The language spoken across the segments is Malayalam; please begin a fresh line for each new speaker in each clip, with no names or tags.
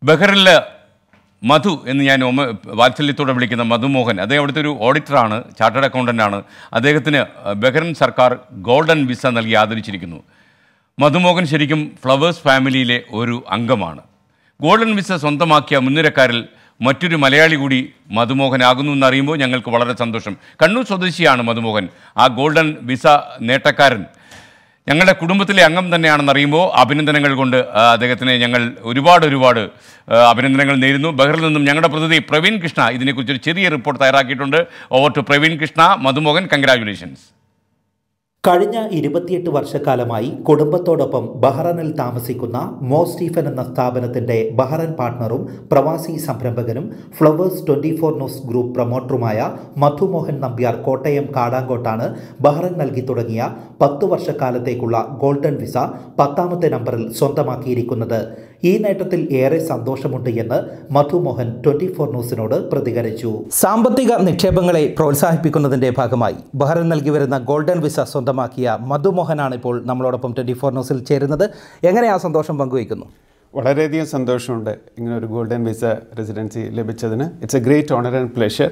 ബഹറിൽ മധു എന്ന് ഞാൻ ഒമ വാത്സല്യത്തോടെ വിളിക്കുന്ന മധുമോഹൻ അദ്ദേഹം അവിടുത്തെ ഒരു ഓഡിറ്ററാണ് ചാർട്ടേഡ് അക്കൗണ്ടൻ്റാണ് അദ്ദേഹത്തിന് ബഹ്റിൻ സർക്കാർ ഗോൾഡൻ വിസ നൽകി ആദരിച്ചിരിക്കുന്നു മധുമോഹൻ ശരിക്കും ഫ്ലവേഴ്സ് ഫാമിലിയിലെ ഒരു അംഗമാണ് ഗോൾഡൻ വിസ സ്വന്തമാക്കിയ മുൻനിരക്കാരിൽ മറ്റൊരു മലയാളി കൂടി മധുമോഹനാകുന്നു എന്നറിയുമ്പോൾ ഞങ്ങൾക്ക് വളരെ സന്തോഷം കണ്ണൂർ സ്വദേശിയാണ് മധുമോഹൻ ആ ഗോൾഡൻ വിസ നേട്ടക്കാരൻ ഞങ്ങളുടെ കുടുംബത്തിലെ അംഗം തന്നെയാണെന്ന് അറിയുമ്പോൾ അഭിനന്ദനങ്ങൾ കൊണ്ട് ആ, അദ്ദേഹത്തിന് ഞങ്ങൾ ഒരുപാട് ഒരുപാട് ആ, അഭിനന്ദനങ്ങൾ നേരുന്നു ബഹറിൽ നിന്നും ഞങ്ങളുടെ പ്രതിനിധി പ്രവീൺ കൃഷ്ണ ഇതിനെക്കുറിച്ചൊരു ചെറിയ റിപ്പോർട്ട് തയ്യാറാക്കിയിട്ടുണ്ട് over to Praveen Krishna Madhumohan congratulations
കഴിഞ്ഞ ഇരുപത്തിയെട്ട് വർഷക്കാലമായി കുടുംബത്തോടൊപ്പം ബഹ്റനിൽ താമസിക്കുന്ന മോ സ്റ്റീഫൻ എന്ന സ്ഥാപനത്തിന്റെ ബഹ്റൻ പാർട്ണറും പ്രവാസി സംരംഭകനും flowers twenty four news group പ്രൊമോട്ടറുമായ മധുമോഹൻ നമ്പ്യാർ കോട്ടയം കാടാങ്കോട്ടാണ് ബഹ്റൻ നൽകി തുടങ്ങിയ പത്തു വർഷക്കാലത്തേക്കുള്ള ഗോൾഡൻ വിസ പത്താമത്തെ നമ്പറിൽ സ്വന്തമാക്കിയിരിക്കുന്നത് ഈ നേട്ടത്തിൽ ഏറെ സന്തോഷമുണ്ട് എന്ന് മധുമോഹൻ ട്വന്റി ഫോർ ന്യൂസിനോട് പ്രതികരിച്ചു സാമ്പത്തിക നിക്ഷേപങ്ങളെ പ്രോത്സാഹിപ്പിക്കുന്നതിന്റെ ഭാഗമായി ബഹ്റൻ നൽകി വരുന്ന ഗോൾഡൻ വിസ സ്വന്തമാക്കിയ മധുമോഹനാണ് ഇപ്പോൾ നമ്മളോടൊപ്പം ട്വന്റി ഫോർ ന്യൂസിൽ ചേരുന്നത് എങ്ങനെ ആ സന്തോഷം പങ്കുവയ്ക്കുന്നു
വളരെയധികം സന്തോഷമുണ്ട് ഇങ്ങനെ ഒരു ഗോൾഡൻ വിസ റെസിഡൻസി ലഭിച്ചതിന് it's a great honour and pleasure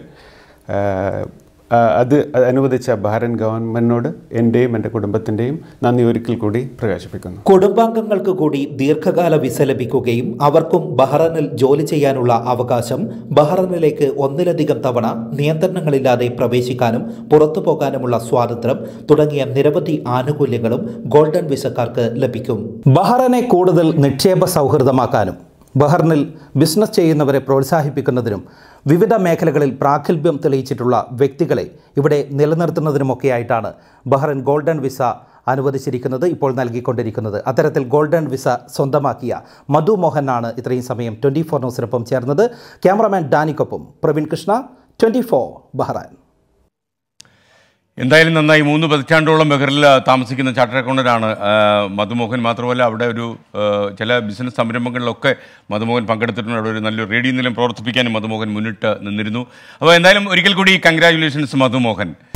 അത് അനുവദിച്ച ബഹ്റൻ ഗവൺമെൻറ്റിനോട് എൻ്റെയും എൻ്റെ കുടുംബത്തിൻ്റെയും നന്ദി ഒരിക്കൽ കൂടി പ്രകാശിപ്പിക്കുന്നു
കുടുംബാംഗങ്ങൾക്ക് കൂടി ദീർഘകാല വിസ ലഭിക്കുകയും അവർക്കും ബഹ്റനിൽ ജോലി ചെയ്യാനുള്ള അവകാശം ബഹ്റനിലേക്ക് ഒന്നിലധികം തവണ നിയന്ത്രണങ്ങളില്ലാതെ പ്രവേശിക്കാനും പുറത്തു പോകാനുമുള്ള സ്വാതന്ത്ര്യം തുടങ്ങിയ നിരവധി ആനുകൂല്യങ്ങളും ഗോൾഡൻ വിസക്കാർക്ക് ലഭിക്കും ബഹ്റനെ കൂടുതൽ നിക്ഷേപ സൗഹൃദമാക്കാനും ബഹ്റിനിൽ ബിസിനസ് ചെയ്യുന്നവരെ പ്രോത്സാഹിപ്പിക്കുന്നതിനും വിവിധ മേഖലകളിൽ പ്രാഗൽഭ്യം തെളിയിച്ചിട്ടുള്ള വ്യക്തികളെ ഇവിടെ നിലനിർത്തുന്നതിനുമൊക്കെയായിട്ടാണ് ബഹ്റൻ ഗോൾഡൻ വിസ അനുവദിച്ചിരിക്കുന്നത് ഇപ്പോൾ നൽകിക്കൊണ്ടിരിക്കുന്നത് അത്തരത്തിൽ ഗോൾഡൻ വിസ സ്വന്തമാക്കിയ മധു മോഹനാണ് ഇത്രയും സമയം ട്വൻറ്റി ഫോർ ന്യൂസിനൊപ്പം ചേർന്നത് ക്യാമറാമാൻ ഡാനിക്കൊപ്പം Praveen Krishna twenty four Bahrain
എന്തായാലും നന്നായി മൂന്ന് പതിറ്റാണ്ടോളം ബഹറിൽ താമസിക്കുന്ന ചാർട്ടേഡ് അക്കൗണ്ടൻ്റാണ് മധുമോഹൻ മാത്രമല്ല അവിടെ ഒരു ആ, ചില ബിസിനസ് സംരംഭങ്ങളിലൊക്കെ മധുമോഹൻ പങ്കെടുത്തിട്ടുണ്ട് അവിടെ ഒരു നല്ലൊരു റേഡിയോ നിലയം പ്രവർത്തിപ്പിക്കാനും മധുമോഹൻ മുന്നിട്ട് നിന്നിരുന്നു അപ്പോൾ എന്തായാലും ഒരിക്കൽ കൂടി കൺഗ്രാറ്റുലേഷൻസ് മധുമോഹൻ